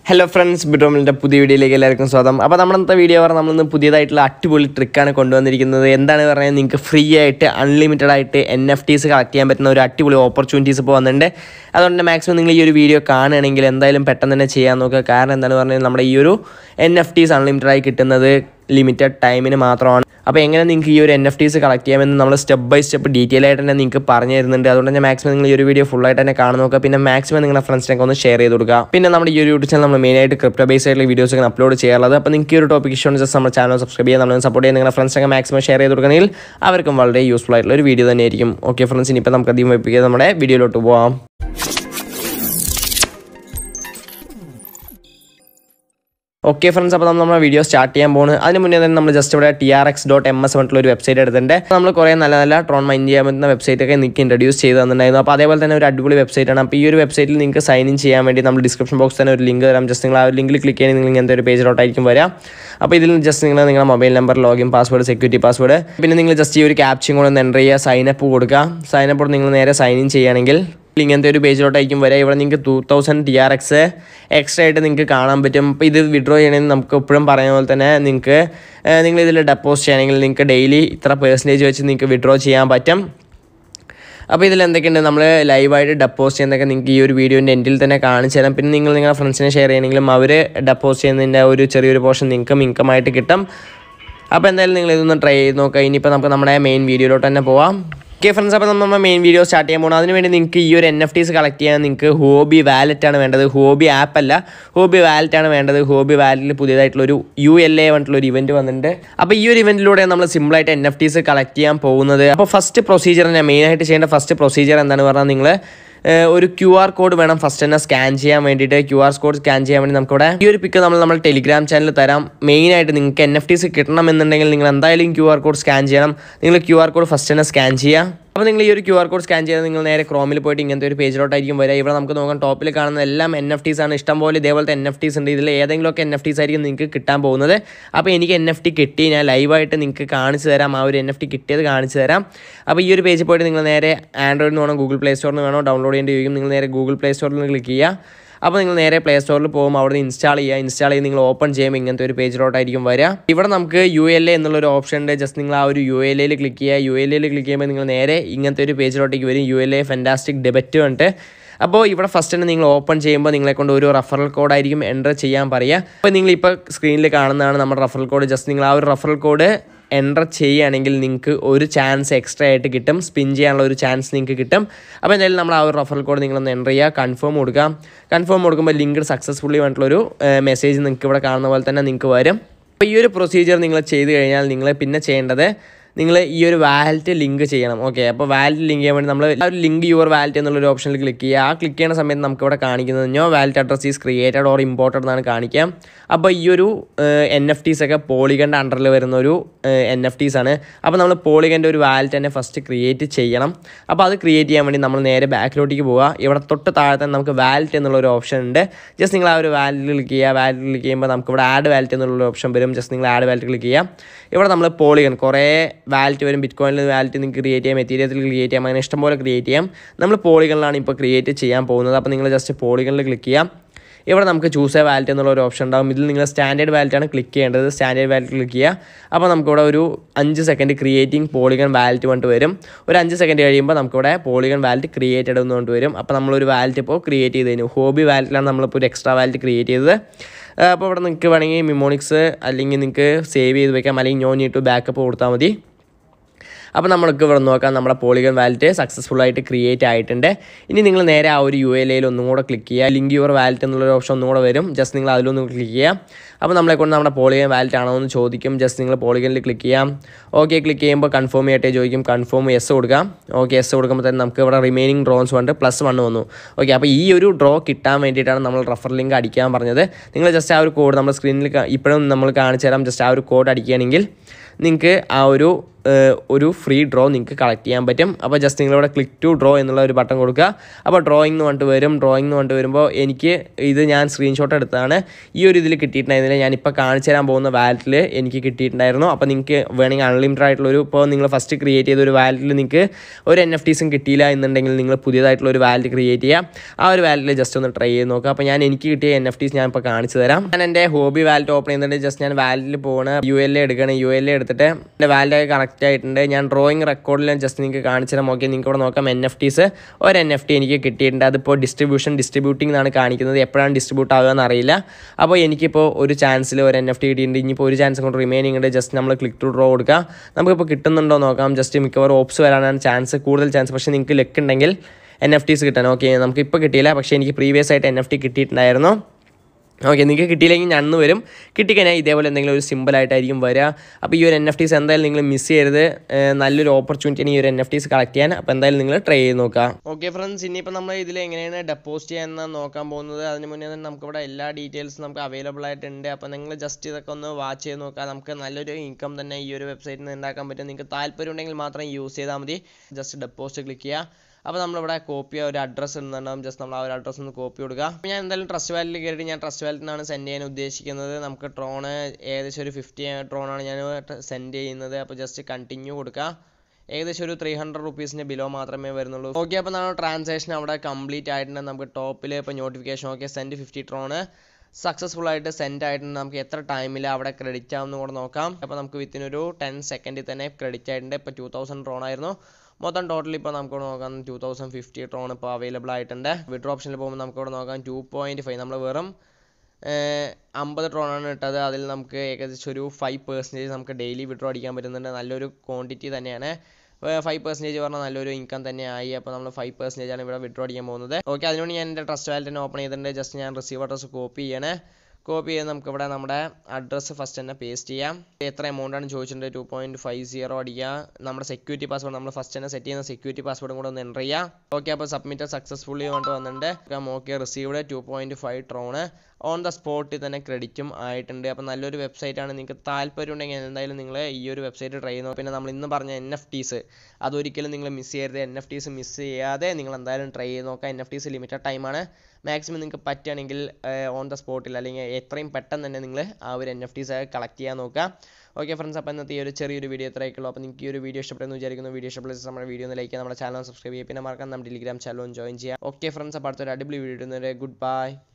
hello friends ബിഡ്രോമിലിൻ്റെ പുതിയ വീഡിയോയിലേക്ക് എല്ലാവർക്കും സ്വാഗതം അപ്പോൾ നമ്മളത്തെ വീഡിയോ പറഞ്ഞാൽ നമ്മളിന്ന് പുതിയതായിട്ടുള്ള അടിപൊളി ട്രിക്കാണ് കൊണ്ടുവന്നിരിക്കുന്നത് എന്താണ് പറഞ്ഞാൽ നിങ്ങൾക്ക് ഫ്രീ ആയിട്ട് അൺലിമിറ്റഡ് ആയിട്ട് എൻ എഫ് ടീസ് കളക്ട് ചെയ്യാൻ പറ്റുന്ന ഒരു അടിപൊളി ഓപ്പർച്യൂണിറ്റീസ് ഇപ്പോൾ വന്നിട്ടുണ്ട് അതുകൊണ്ട് മാക്സിമം നിങ്ങൾ ഈ ഒരു വീഡിയോ കാണുകയാണെങ്കിൽ എന്തായാലും പെട്ടെന്ന് തന്നെ ചെയ്യാൻ നോക്കുക കാരണം എന്താണ് പറഞ്ഞാൽ നമ്മുടെ ഈ ഒരു എൻ എഫ് ടീസ് അൺലിമിറ്റഡ് ആയി കിട്ടുന്നത് ലിമിറ്റഡ് ടൈമിന് മാത്രമാണ് അപ്പോൾ എങ്ങനെ നിങ്ങൾക്ക് ഈ ഒരു എൻ എഫ് ടീസ് കളക്ട് ചെയ്യാമെന്ന് നമ്മൾ സ്റ്റെപ്പ് ബൈ സ്റ്റെപ്പ് ഡീറ്റെയിൽ ആയിട്ട് തന്നെ നിങ്ങൾക്ക് പറഞ്ഞു തരുന്നുണ്ട് അതുകൊണ്ട് തന്നെ മാക്സിമം നിങ്ങൾ ഈ ഒരു വീഡിയോ ഫുൾ ആയിട്ട് തന്നെ കാണാൻ നോക്കുക പിന്നെ മാക്സിമം നിങ്ങളുടെ ഫ്രണ്ട്സിനൊക്കെ ഒന്ന് ഷെയർ ചെയ്ത് കൊടുക്കുക പിന്നെ നമ്മുടെ ഈ ഒരു യൂട്യൂബ് ചാനൽ നമ്മൾ മെയിനായിട്ട് ക്രിപ്റ്റോ ബേസ് ആയിട്ടുള്ള വീഡിയോസ് ഒക്കെ അപ്ലോഡ് ചെയ്യാറുള്ളത് അപ്പോൾ നിങ്ങൾക്ക് ഈ ഒരു ടോപ്പിക് ഇഷ്ടമാണ് ജസ്റ്റ് നമ്മുടെ ചാനൽ സബ്സ്ക്രൈബ് ചെയ്യാൻ നമ്മൾ സപ്പോർട്ട് ചെയ്യാൻ നിങ്ങളുടെ ഫ്രണ്ട്സൊക്കെ മാക്സിമം ഷെയർ ചെയ്ത് കൊടുക്കണമെങ്കിൽ അവർക്കും വളരെ യൂസ്ഫുൾ ആയിട്ടുള്ള ഒരു വീഡിയോ തന്നെയായിരിക്കും ഓക്കെ ഫ്രണ്ട്സ് ഇനിയിപ്പോൾ നമുക്ക് അധികം വെപ്പിക്കുക നമ്മുടെ വീഡിയോയിലോട്ട് പോവാം ഓക്കെ ഫ്രണ്ട്സ് അപ്പോൾ നമ്മൾ നമ്മുടെ വീഡിയോ സ്റ്റാർട്ട് ചെയ്യാൻ പോകുന്നത് അതിന് മുന്നേ തന്നെ നമ്മൾ ജസ്റ്റ് ഇവിടെ T R X dot M S പറഞ്ഞിട്ടുള്ള ഒരു വെബ്സൈറ്റ് എടുത്തിട്ടുണ്ട് നമ്മൾ കുറേ നല്ല നല്ല ട്രോൺ മൈൻഡ് ചെയ്യാൻ പറ്റുന്ന വെബ്സൈറ്റ് ഒക്കെ നിങ്ങൾക്ക് ഇൻട്രൊഡ്യൂസ് ചെയ്ത് തന്നിട്ടുണ്ടായിരുന്നു അപ്പോൾ അതേപോലെ തന്നെ ഒരു അടിപൊളി വെബ്സൈറ്റ് ആണ് അപ്പോൾ ഈ ഒരു വെബ്സൈറ്റിൽ നിങ്ങൾക്ക് സൈൻ ഇൻ ചെയ്യാൻ വേണ്ടി നമ്മൾ ഡിസ്ക്രിപ്ഷൻ ബോക്സിൽ തന്നെ ഒരു ലിങ്ക് തരാം ജസ്റ്റ് നിങ്ങൾ ആ ഒരു ലിങ്കിൽ ക്ലിക്ക് ചെയ്യുകയാണെങ്കിൽ നിങ്ങൾ ഇങ്ങനത്തെ ഒരു പേജിലോട്ടായിരിക്കും വരാം അപ്പോൾ ഇതിൽ ജസ്റ്റ് നിങ്ങൾ നിങ്ങളുടെ mobile number login password security password പിന്നെ നിങ്ങൾ ജസ്റ്റ് ഈ ഒരു ക്യാപ്ഷൻ കൂടെ ഒന്ന് എൻ്റർ ചെയ്യുക സൈൻ അപ്പ് കൊടുക്കുക സൈൻ അപ്പ് നിങ്ങൾ നേരെ സൈൻ ഇൻ ചെയ്യുകയാണെങ്കിൽ ഇങ്ങനത്തെ ഒരു പേജിലോട്ടായിരിക്കും വരിക ഇവിടെ നിങ്ങൾക്ക് two thousand T R X extra ആയിട്ട് നിങ്ങൾക്ക് കാണാൻ പറ്റും അപ്പോൾ ഇത് വിഡ്രോ ചെയ്യണമെങ്കിൽ നമുക്ക് എപ്പോഴും പറയുന്ന പോലെ തന്നെ നിങ്ങൾക്ക് നിങ്ങൾ ഇതിൽ ഡെപ്പോസിറ്റ് ചെയ്യണമെങ്കിൽ നിങ്ങൾക്ക് ഡെയിലി ഇത്ര പെർസെൻറ്റേജ് വെച്ച് നിങ്ങൾക്ക് വിഡ്രോ ചെയ്യാൻ പറ്റും അപ്പോൾ ഇതിൽ എന്തൊക്കെയുണ്ട് നമ്മൾ ലൈവായിട്ട് ഡെപ്പോസിറ്റ് ചെയ്യുന്നതൊക്കെ നിങ്ങൾക്ക് ഈ ഒരു വീഡിയോൻ്റെ എൻഡിൽ തന്നെ കാണിച്ചു തരാം പിന്നെ നിങ്ങൾ നിങ്ങളുടെ ഫ്രണ്ട്സിനെ ഷെയർ ചെയ്യണമെങ്കിലും അവർ ഡെപ്പോസിറ്റ് ചെയ്യുന്നതിൻ്റെ ഒരു ചെറിയൊരു പോർഷൻ നിങ്ങൾക്കും ഇൻകമായിട്ട് കിട്ടും അപ്പോൾ എന്തായാലും നിങ്ങൾ ഇതൊന്ന് ട്രൈ ചെയ്ത് നോക്കുക ഇനിയിപ്പോൾ നമുക്ക് നമ്മുടെ മെയിൻ വീഡിയോയിലോട്ട് തന്നെ പോവാം ഓക്കെ ഫ്രണ്ട്സ് അപ്പോൾ നമ്മൾ മെയിൻ വീഡിയോ സ്റ്റാർട്ട് ചെയ്യാൻ പോകണം അതിനുവേണ്ടി നിങ്ങൾക്ക് ഈ ഒരു എൻ എഫ് ടീസ് കളക്ട് ചെയ്യാൻ നിങ്ങൾക്ക് ഹോബി വാലറ്റ് ആണ് വേണ്ടത് ഹോബി ആപ്പ് അല്ല ഹോബി വാലറ്റ് ആണ് വേണ്ടത് ഹോബി വാലറ്റിൽ പുതിയതായിട്ടുള്ള ഒരു യു എൽ എ പറഞ്ഞിട്ടുള്ള ഒരു ഇവൻറ്റ് വന്നിട്ടുണ്ട് അപ്പോൾ ഈ ഒരു ഇവൻറ്റിലൂടെ നമ്മൾ സിമ്പിളായിട്ട് എൻ എഫ് ടീസ് കളക്ട് ചെയ്യാൻ പോകുന്നത് അപ്പോൾ ഫസ്റ്റ് പ്രൊസീജിയർ ഞാൻ മെയിനായിട്ട് ചെയ്യേണ്ട ഫസ്റ്റ് പ്രൊസീജിയർ എന്താണെന്ന് പറഞ്ഞാൽ നിങ്ങൾ ഒരു ക്യു ആർ കോഡ് വേണം ഫസ്റ്റ് തന്നെ സ്കാൻ ചെയ്യാൻ വേണ്ടിയിട്ട് ക്യു ആർ കോഡ് സ്കാൻ ചെയ്യാൻ വേണ്ടി നമുക്കിവിടെ ഈ ഒരു പിക്ക് നമ്മൾ നമ്മൾ ടെലിഗ്രാം ചാനലിൽ തരാം മെയിനായിട്ട് നിങ്ങൾക്ക് എൻ എഫ് ടീസ് കിട്ടണമെന്നുണ്ടെങ്കിൽ നിങ്ങൾ എന്തായാലും ക്യു ആർ കോഡ് സ്കാൻ ചെയ്യണം നിങ്ങൾ ക്യു ആർ കോഡ് ഫസ്റ്റ് തന്നെ സ്കാൻ ചെയ്യുക അപ്പോൾ നിങ്ങൾ ഈ ഒരു ക്യു ആർ കോഡ് സ്കാൻ ചെയ്ത് നിങ്ങൾ നേരെ ക്രോമിൽ പോയിട്ട് ഇങ്ങനത്തെ ഒരു പേജിലോട്ടായിരിക്കും വരിക ഇവിടെ നമുക്ക് നോക്കാം ടോപ്പിൽ കാണുന്ന എല്ലാം എൻ എഫ് ടീസ് ആണ് ഇഷ്ടംപോലെ ഇതേപോലത്തെ എൻ എഫ് ടീസ് ഉണ്ട് ഇതിൽ ഏതെങ്കിലുമൊക്കെ എൻ എഫ് ടീസ് ആയിരിക്കും നിങ്ങൾക്ക് കിട്ടാൻ പോകുന്നത് അപ്പോൾ എനിക്ക് എൻ എഫ് ടി കിട്ടി ഞാൻ ലൈവായിട്ട് നിങ്ങൾക്ക് കാണിച്ചു തരാം ആ ഒരു എൻ എഫ് ടി കിട്ടിയത് കാണിച്ചു തരാം അപ്പോൾ ഈ ഒരു പേജിൽ പോയിട്ട് നിങ്ങൾ നേരെ ആൻഡ്രോയിഡിൽ നിന്ന് വേണോ ഗൂഗിൾ പ്ലേ സ്റ്റോറിൽ നിന്ന് വേണോ ഡൗൺലോഡ് ചെയ്യേണ്ടി ചോദിക്കും നിങ്ങൾ നേരെ ഗൂഗിൾ പ്ലേ സ്റ്റോറിൽ നിന്ന് ക്ലിക്ക് ചെയ്യുക അപ്പോൾ നിങ്ങൾ നേരെ പ്ലേ സ്റ്റോറിൽ പോകുമ്പോൾ അവിടെ നിന്ന് ഇൻസ്റ്റാൾ ചെയ്യുക ഇൻസ്റ്റാൾ ചെയ്ത് നിങ്ങൾ ഓപ്പൺ ചെയ്യുമ്പോൾ ഇങ്ങനത്തെ ഒരു പേജിലോട്ടായിരിക്കും വരിക ഇവിടെ നമുക്ക് യു എൽ എ എന്നുള്ളൊരു ഓപ്ഷൻ ഉണ്ട് ജസ്റ്റ് നിങ്ങൾ ആ ഒരു യു എൽ എയിൽ ക്ലിക്ക് ചെയ്യുക യു എൽ എയിൽ ക്ലിക്ക് ചെയ്യുമ്പോൾ നിങ്ങൾ നേരെ ഇങ്ങനത്തെ ഒരു പേജിലോട്ടേക്ക് വരും U L A fantastic debit ഉണ്ട് അപ്പോൾ ഇവിടെ ഫസ്റ്റ് തന്നെ നിങ്ങൾ ഓപ്പൺ ചെയ്യുമ്പോൾ നിങ്ങളെ കൊണ്ട് ഒരു റഫറൽ കോഡായിരിക്കും എൻ്റർ ചെയ്യാൻ പറയുക അപ്പോൾ നിങ്ങൾ ഇപ്പോൾ സ്ക്രീനിൽ കാണുന്നതാണ് നമ്മുടെ റഫറൽ കോഡ് ജസ്റ്റ് നിങ്ങൾ ആ ഒരു റഫറൽ കോഡ് എൻ്റർ ചെയ്യുകയാണെങ്കിൽ നിങ്ങൾക്ക് ഒരു ചാൻസ് എക്സ്ട്രാ ആയിട്ട് കിട്ടും സ്പിൻ ചെയ്യാനുള്ള ഒരു ചാൻസ് നിങ്ങൾക്ക് കിട്ടും അപ്പോൾ എന്തായാലും നമ്മൾ ആ ഒരു റഫറൽ കോഡ് നിങ്ങളൊന്ന് എൻ്റർ ചെയ്യുക കൺഫേം കൊടുക്കുക കൺഫേം കൊടുക്കുമ്പോൾ ലിങ്ക് സക്സസ്ഫുള്ളി പറഞ്ഞിട്ടുള്ളൊരു മെസ്സേജ് നിങ്ങൾക്ക് ഇവിടെ കാണുന്ന പോലെ തന്നെ നിങ്ങൾക്ക് വരും അപ്പോൾ ഈ ഒരു പ്രൊസീജിയർ നിങ്ങൾ ചെയ്ത് കഴിഞ്ഞാൽ നിങ്ങൾ പിന്നെ ചെയ്യേണ്ടത് നിങ്ങൾ ഈ ഒരു വാലറ്റ് ലിങ്ക് ചെയ്യണം ഓക്കെ അപ്പോൾ വാലറ്റ് ലിങ്ക് ചെയ്യാൻ വേണ്ടി നമ്മൾ ആ ഒരു ലിങ്ക് യുവർ വാലറ്റ് എന്നുള്ളൊരു ഓപ്ഷനിൽ ക്ലിക്ക് ചെയ്യുക ആ ക്ലിക്ക് ചെയ്യുന്ന സമയത്ത് നമുക്ക് ഇവിടെ കാണിക്കുന്നത് no wallet address is created or imported എന്നാണ് കാണിക്കുക അപ്പോൾ ഈ ഒരു എൻ എഫ് ടീസ് ഒക്കെ പോളിഗൻ്റെ അണ്ടറിൽ വരുന്ന ഒരു എൻ എഫ് ടീസ് ആണ് അപ്പോൾ നമ്മൾ പോളിഗൻ്റെ ഒരു വാലറ്റ് തന്നെ ഫസ്റ്റ് ക്രിയേറ്റ് ചെയ്യണം അപ്പോൾ അത് ക്രിയേറ്റ് ചെയ്യാൻ വേണ്ടി നമ്മൾ നേരെ ബാക്കിലോട്ടേക്ക് പോവുക ഇവിടെ തൊട്ട് താഴെ തന്നെ നമുക്ക് വാലറ്റ് എന്നുള്ള ഒരു ഓപ്ഷൻ ഉണ്ട് ജസ്റ്റ് നിങ്ങൾ ആ ഒരു വാലറ്റ് ക്ലിക്ക് ചെയ്യുക വാലറ്റ് ക്ലിക്ക് ചെയ്യുമ്പോൾ നമുക്ക് ഇവിടെ ആഡ് വാലറ്റ് എന്നുള്ള ഓപ്ഷൻ വരും ജസ്റ്റ് നിങ്ങൾ ആഡ് വാലറ്റ് ക്ലിക്ക് ചെയ്യുക ഇവിടെ നമ്മൾ പോളിഗൺ കുറേ വാലറ്റ് വരും ബിറ്റ് കോയിനിൽ വാലറ്റ് നിങ്ങൾക്ക് ക്രിയേറ്റ് ചെയ്യാം മെറ്റീരിയത്തിൽ ക്രിയേറ്റ് ചെയ്യാം അങ്ങനെ ഇഷ്ടംപോലെ ക്രിയേറ്റ് ചെയ്യാം നമ്മൾ പോളിഗണിലാണ് ഇപ്പോൾ ക്രിയേറ്റ് ചെയ്യാൻ പോകുന്നത് അപ്പോൾ നിങ്ങൾ ജസ്റ്റ് പോളിഗണിൽ ക്ലിക്ക് ചെയ്യാം ഇവിടെ നമുക്ക് ചൂസ് എ വാലറ്റ് എന്നുള്ള ഒരു ഓപ്ഷൻ ഉണ്ടാകും ഇതിൽ നിങ്ങൾ സ്റ്റാൻഡേർഡ് വാലറ്റ് ആണ് ക്ലിക്ക് ചെയ്യേണ്ടത് സ്റ്റാൻഡേർഡ് വാലറ്റ് ക്ലിക്ക് ചെയ്യുക അപ്പോൾ നമുക്കിവിടെ ഒരു അഞ്ച് സെക്കൻഡ് ക്രിയേറ്റിംഗ് പോളിഗൺ വാലറ്റ് കൊണ്ട് വരും ഒരു അഞ്ച് സെക്കൻഡ് കഴിയുമ്പോൾ നമുക്കിവിടെ പോളിഗൺ വാലറ്റ് ക്രിയേറ്റഡ് എന്ന് കൊണ്ട് വരും അപ്പോൾ നമ്മളൊരു വാലറ്റ് ഇപ്പോൾ ക്രിയേറ്റ് ചെയ്ത് കഴിഞ്ഞു ഹോബി വാലറ്റിലാണ് നമ്മളിപ്പോൾ ഒരു എക്സ്ട്രാ വാലറ്റ് ക്രിയേറ്റ് ചെയ്തത് അപ്പോൾ ഇവിടെ നിങ്ങൾക്ക് വേണമെങ്കിൽ മിമോണിക്സ് അല്ലെങ്കിൽ നിങ്ങൾക്ക് സേവ് ചെയ്ത് വെക്കാം അല്ലെങ്കിൽ നോ നീ ടു ബാക്കപ്പ് കൊടുത്താൽ മതി അപ്പോൾ നമ്മൾക്ക് ഇവിടെ നോക്കാം നമ്മുടെ പോളിഗൺ വാലറ്റ് സക്സസ്ഫുൾ ആയിട്ട് ക്രിയേറ്റ് ആയിട്ടുണ്ട് ഇനി നിങ്ങൾ നേരെ ആ ഒരു യു എൽ എയിൽ ഒന്നും കൂടെ ക്ലിക്ക് ചെയ്യുക ലിങ്ക് യുവർ വാലറ്റ് എന്നുള്ളൊരു ഓപ്ഷൻ ഒന്നും കൂടെ വരും ജസ്റ്റ് നിങ്ങൾ അതിലൊന്ന് ക്ലിക്ക് ചെയ്യുക അപ്പോൾ നമ്മളെ കൊണ്ട് നമ്മുടെ പോളിഗൺ വാലറ്റ് ആണോ എന്ന് ചോദിക്കും ജസ്റ്റ് നിങ്ങൾ പോളിഗണിൽ ക്ലിക്ക് ചെയ്യാം ഓക്കെ ക്ലിക്ക് ചെയ്യുമ്പോൾ കൺഫേം ചെയ്യട്ടെ ചോദിക്കും കൺഫേം എസ് കൊടുക്കാം ഓക്കെ എസ് കൊടുക്കുമ്പോൾ തന്നെ നമുക്ക് ഇവിടെ റിമൈനിങ് ഡ്രോൺസ് വന്നിട്ട് പ്ലസ് വൺ വന്നു ഓക്കെ അപ്പോൾ ഈ ഒരു ഡ്രോ കിട്ടാൻ വേണ്ടിയിട്ടാണ് നമ്മൾ റഫർ ലിങ്ക് അടിക്കാൻ പറഞ്ഞത് നിങ്ങൾ ജസ്റ്റ് ആ ഒരു കോഡ് നമ്മൾ സ്ക്രീനിൽ ഇപ്പോഴും നമ്മൾ കാണിച്ചു തരാം ജസ്റ്റ് ആ ഒരു കോഡ് അടിക്കുകയാണെങ്കിൽ നിങ്ങൾക്ക് ആ ഒരു ഒരു ഫ്രീ ഡ്രോ നിങ്ങൾക്ക് കളക്ട് ചെയ്യാൻ പറ്റും അപ്പോൾ ജസ്റ്റ് നിങ്ങളിവിടെ ക്ലിക്ക് ടു ഡ്രോ എന്നുള്ള ഒരു ബട്ടൺ കൊടുക്കുക അപ്പോൾ ഡ്രോയിങ് എന്ന് പറഞ്ഞിട്ട് വരും ഡ്രോയിങ് എന്ന് പറഞ്ഞിട്ട് വരുമ്പോൾ എനിക്ക് ഇത് ഞാൻ സ്ക്രീൻഷോട്ട് എടുത്താണ് ഈ ഒരു ഇതിൽ കിട്ടിയിട്ടുണ്ടായിരുന്നില്ല ഞാനിപ്പോൾ കാണിച്ചു തരാൻ പോകുന്ന വാലറ്റിൽ എനിക്ക് കിട്ടിയിട്ടുണ്ടായിരുന്നു അപ്പോൾ നിങ്ങൾക്ക് വേണമെങ്കിൽ അൺലിമിറ്റഡ് ആയിട്ടുള്ള ഒരു ഇപ്പോൾ നിങ്ങൾ ഫസ്റ്റ് ക്രിയേറ്റ് ചെയ്ത ഒരു വാലറ്റിൽ നിങ്ങൾക്ക് ഒരു എൻ എഫ് ടീസും കിട്ടിയില്ല എന്നുണ്ടെങ്കിൽ നിങ്ങൾ പുതിയതായിട്ടുള്ള ഒരു വാലറ്റ് ക്രിയേറ്റ് ചെയ്യുക ആ ഒരു വാലറ്റിൽ ജസ്റ്റ് ഒന്ന് ട്രൈ ചെയ്ത് നോക്കുക അപ്പോൾ ഞാൻ എനിക്ക് കിട്ടിയ എൻ എഫ് ടീസ് ഞാൻ ഇപ്പോൾ കാണിച്ചു തരാം ഞാൻ എൻ്റെ ഹോബി വാലറ്റ് ഓപ്പൺ ചെയ്യുന്നുണ്ട് ജസ്റ്റ് ഞാൻ വാലറ്റിൽ പോകണ യു എൽ എ എടുക്കണം യു എൽ എ എടുത്തിട്ട് എൻ്റെ വാലറ്റ് കറക്റ്റ് ആയിട്ടുണ്ട് ഞാൻ ഡ്രോയിങ് റെക്കോർഡിൽ ജസ്റ്റ് നിങ്ങൾക്ക് കാണിച്ചു തരാം ഓക്കെ നിങ്ങൾക്ക് ഇവിടെ നോക്കാം എൻ എഫ് ടീസ് ഒരു എൻ എഫ് ടി എനിക്ക് കിട്ടിയിട്ടുണ്ട് അതിപ്പോൾ ഡിസ്ട്രിബ്യൂഷൻ ഡിസ്ട്രിബ്യൂട്ടിംഗ് എന്നാണ് കാണിക്കുന്നത് എപ്പോഴാണ് ഡിസ്ട്രിബ്യൂട്ട് ആവുക എന്നറിയില്ല അപ്പോൾ എനിക്കിപ്പോൾ ഒരു ചാൻസിൽ ഒരു എൻ എഫ് ടി കിട്ടിയിട്ടുണ്ട് ഇനിയിപ്പോൾ ഒരു ചാൻസ് കൊണ്ട് റിമൈനിങ് ഉണ്ട് ജസ്റ്റ് നമ്മൾ ക്ലിക്ക് ടു ഡ്രോ കൊടുക്കുക നമുക്കിപ്പോൾ കിട്ടുന്നുണ്ടോ നോക്കാം ജസ്റ്റ് മിക്കവാറും ഓപ്സ് വരാനാണ് ചാൻസ് കൂടുതൽ ചാൻസ് പക്ഷേ നിങ്ങൾക്ക് ലെക്ക് ഉണ്ടെങ്കിൽ എൻ എഫ് ടീസ് കിട്ടാൻ ഓക്കെ നമുക്ക് ഇപ്പോൾ കിട്ടിയില്ല പക്ഷേ എനിക്ക് പ്രീവിയസ് ആയിട്ട് എൻ എഫ് ടി കിട്ടിയിട്ടുണ്ടായിരുന്നു ഓക്കെ നിങ്ങൾക്ക് കിട്ടിയില്ലെങ്കിൽ ഞാൻ അന്ന് വരും കിട്ടിക്കഴിഞ്ഞാൽ ഇതേപോലെ എന്തെങ്കിലും ഒരു സിമ്പിളായിട്ടായിരിക്കും വരിക അപ്പോൾ ഈ ഒരു എൻ എഫ് ടീസ് എന്തായാലും നിങ്ങൾ മിസ് ചെയ്യരുത് ഏഹ് നല്ലൊരു ഓപ്പർച്യൂണിറ്റിയാണ് ഈ ഒരു എൻ എഫ് ടീസ് കളക്ട് ചെയ്യാൻ അപ്പോൾ എന്തായാലും നിങ്ങൾ ട്രൈ ചെയ്ത് നോക്കുക ഓക്കെ ഫ്രണ്ട്സ് ഇനിയിപ്പോൾ നമ്മൾ ഇതിൽ എങ്ങനെയാണ് ഡെപ്പോസിറ്റ് ചെയ്യാമെന്നാണ് നോക്കാൻ പോകുന്നത് അതിന് മുന്നേ തന്നെ നമുക്കിവിടെ എല്ലാ ഡീറ്റെയിൽസും നമുക്ക് അവൈലബിൾ ആയിട്ടുണ്ട് അപ്പോൾ നിങ്ങൾ ജസ്റ്റ് ഇതൊക്കെ ഒന്ന് വാച്ച് ചെയ്ത് നോക്കുക നമുക്ക് നല്ലൊരു ഇൻകം തന്നെ ഈ ഒരു വെബ്സൈറ്റിൽ നിന്ന് ഉണ്ടാക്കാൻ പറ്റും നിങ്ങൾക്ക് താല്പര്യം ഉണ്ടെങ്കിൽ മാത്രം യൂസ് ചെയ്താൽ മതി ജസ്റ്റ് ഡെപ്പോസിറ്റ് ക്ലിക്ക് ചെയ്യുക അപ്പോൾ നമ്മളിവിടെ കോപ്പി ഒരു അഡ്രസ്സ് ഇടുന്നുണ്ടാവും ജസ്റ്റ് നമ്മൾ ആ ഒരു അഡ്രസ്സ് ഒന്ന് കോപ്പി കൊടുക്കുക അപ്പോൾ ഞാൻ എന്തായാലും ട്രസ്റ്റ് വാലിൽ കയറിയിട്ട് ഞാൻ ട്രസ്റ്റ് വാലിൽ നിന്നാണ് സെൻഡ് ചെയ്യാൻ ഉദ്ദേശിക്കുന്നത് നമുക്ക് ട്രോണ് ഏകദേശം ഒരു ഫിഫ്റ്റി ട്രോണാണ് ഞാൻ സെൻഡ് ചെയ്യുന്നത് അപ്പോൾ ജസ്റ്റ് കണ്ടിന്യൂ കൊടുക്കുക ഏകദേശം ഒരു ത്രീ ഹൺഡ്രഡ് റുപ്പീസിൻ്റെ ബിലോ മാത്രമേ വരുന്നുള്ളൂ ഓക്കെ അപ്പോൾ നമ്മൾ ട്രാൻസാക്ഷൻ അവിടെ കംപ്ലീറ്റ് ആയിട്ടുണ്ട് നമുക്ക് ടോപ്പിൽ ഇപ്പോൾ notification okay send fifty Tron successful ആയിട്ട് സെൻഡ് ആയിട്ടുണ്ട് നമുക്ക് എത്ര ടൈമിൽ അവിടെ ക്രെഡിറ്റ് ആവുമെന്ന് കൂടെ നോക്കാം അപ്പോൾ നമുക്ക് വിത്തിൻ ഒരു ടെൻ സെക്കൻഡിൽ തന്നെ ക്രെഡിറ്റ് ആയിട്ടുണ്ട് ഇപ്പോൾ ടു തൗസൻഡ് ട്രോൺ ആയിരുന്നു മൊത്തം ടോട്ടൽ ഇപ്പോൾ നമുക്ക് ഇവിടെ നോക്കാം ടു തൗസൻഡ് ഫിഫ്റ്റി ട്രോൺ ഇപ്പോൾ അവൈലബിൾ ആയിട്ടുണ്ട് വിഡ്രോ ഓപ്ഷനിൽ പോകുമ്പോൾ നമുക്ക് ഇവിടെ നോക്കാം ടു പോയിൻറ്റ് ഫൈവ് നമ്മൾ വെറും അമ്പത് ട്രോണാണ് ഇട്ടത് അതിൽ നമുക്ക് ഏകദേശം ഒരു ഫൈവ് പെർസെൻറ്റേജ് നമുക്ക് ഡെയിലി വിഡ്രോ അടിക്കാൻ പറ്റുന്നുണ്ട് നല്ലൊരു ക്വാണ്ടിറ്റി തന്നെയാണ് ഫൈവ് പെർസെൻറ്റേജ് പറഞ്ഞാൽ നല്ലൊരു ഇൻകം തന്നെ ആയി അപ്പോൾ നമ്മൾ ഫൈവ് പെർസെൻറ്റേജ് ആണ് ഇവിടെ വിഡ്രോ അടിക്കാൻ പോകുന്നത് ഓക്കെ അതിനുവേണ്ടി ഞാൻ എൻ്റെ ട്രസ്റ്റ് വാലറ്റിനെ ഓപ്പൺ ചെയ്തിട്ടുണ്ട് ജസ്റ്റ് ഞാൻ റിസീവ് അഡ്രസ്സ് കോപ്പി ചെയ്യണേ കോപ്പി ചെയ്ത് നമുക്ക് ഇവിടെ നമ്മുടെ അഡ്രസ്സ് ഫസ്റ്റ് തന്നെ പേസ്റ്റ് ചെയ്യാം എത്ര എമൗണ്ട് ആണ് ചോദിച്ചിട്ടുണ്ട് ടു പോയിന്റ് ഫൈവ് സീറോ അടിക്കുക നമ്മുടെ സെക്യൂരിറ്റി പാസ്വേഡ് നമ്മൾ ഫസ്റ്റ് തന്നെ സെറ്റ് ചെയ്യുന്ന സെക്യൂരിറ്റി പാസ്വേഡും കൂടെ ഒന്ന് എൻ്റർ ചെയ്യാം ഓക്കെ അപ്പോൾ സബ്മിറ്റ് സക്സസ്ഫുള്ളി കൊണ്ട് വന്നിട്ടുണ്ട് okay received two point five Tron on the സ്പോട്ടിൽ തന്നെ ക്രെഡിറ്റും ആയിട്ടുണ്ട് അപ്പോൾ നല്ലൊരു വെബ്സൈറ്റ് ആണ് നിങ്ങൾക്ക് താല്പര്യം ഉണ്ടെങ്കിൽ എന്തായാലും നിങ്ങൾ ഈ ഒരു വെബ്സൈറ്റ് ട്രൈ ചെയ്യുന്നു പിന്നെ നമ്മൾ ഇന്ന് പറഞ്ഞ എൻ എഫ് ടീസ് അതൊരിക്കലും നിങ്ങൾ മിസ് ചെയ്യരുത് എൻ എഫ് ടീസ് മിസ് ചെയ്യാതെ നിങ്ങൾ എന്തായാലും ട്രൈ ചെയ്ത് നോക്കുക എൻ എഫ് ടീസ് ലിമിറ്റഡ് ടൈമാണ് മാക്സിമം നിങ്ങൾക്ക് പറ്റുകയാണെങ്കിൽ ഓൺ ദ സ്പോട്ടിൽ അല്ലെങ്കിൽ എത്രയും പെട്ടെന്ന് തന്നെ നിങ്ങൾ ആ ഒരു എൻ എഫ് ടീസ് കളക്ട് ചെയ്യാൻ നോക്കുക ഓക്കെ ഫ്രണ്ട്സ് അപ്പോൾ ഇന്നത്തെ ഈ ഒരു ചെറിയൊരു വീഡിയോ എത്രയൊക്കെയുള്ളൂ അപ്പോൾ നിങ്ങൾക്ക് ഈ ഒരു വീഡിയോ ഇഷ്ടപ്പെടുന്നു വിചാരിക്കുന്നു വീഡിയോ ഇഷ്ടപ്പെടുന്ന നമ്മുടെ വീഡിയോ ഒന്ന് ലൈക്ക് ചെയ്യുക നമ്മുടെ ചാനൽ സബ്സ്ക്രൈബ് ചെയ്യുക പിന്നെ മറക്കാൻ നമ്മുടെ ടെലിഗ്രാം ചാനലും ജോയിൻ ചെയ്യുക ഓക്കെ ഫ്രണ്ട്സ് അപ്പോൾ അടുത്തൊരു അടിപൊളി വീഡിയോ ഗുഡ് ബൈ